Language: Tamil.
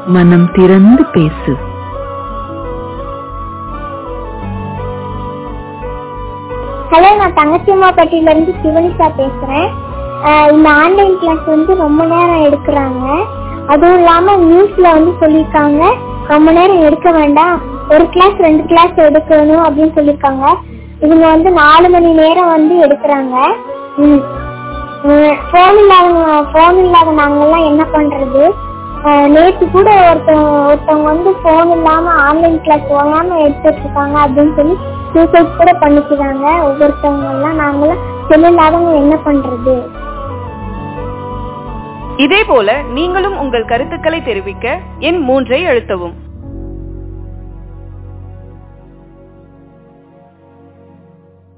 மனம் திறந்து பேசு ஹலோ நான் தங்கச்சியம்மாப்பட்டியில இருந்து சிவனிஷா பேசுறேன் ஆஹ் இந்த ஆன்லைன் கிளாஸ் வந்து ரொம்ப நேரம் எடுக்கிறாங்க அதுவும் இல்லாம நியூஸ்ல வந்து சொல்லியிருக்காங்க ரொம்ப நேரம் எடுக்க வேண்டாம் ஒரு கிளாஸ் ரெண்டு கிளாஸ் எடுக்கணும் அப்படின்னு சொல்லியிருக்காங்க இவங்க வந்து நாலு மணி நேரம் வந்து எடுக்கிறாங்க ஃபோன் இல்லாதவங்க ஃபோன் இல்லாத நாங்கெல்லாம் என்ன பண்றது ஆஹ் நேத்து கூட ஒருத்தவங்க ஒருத்தவங்க வந்து ஃபோன் இல்லாம ஆன்லைன் கிளாஸ் போகாம எடுத்துட்டு இருக்காங்க அப்படின்னு சொல்லி சூசைட் கூட பண்ணிக்கிறாங்க ஒவ்வொருத்தவங்க எல்லாம் நாங்களாம் செல் இல்லாதவங்க என்ன பண்றது இதேபோல நீங்களும் உங்கள் கருத்துக்களை தெரிவிக்க எண் மூன்றை அழுத்தவும்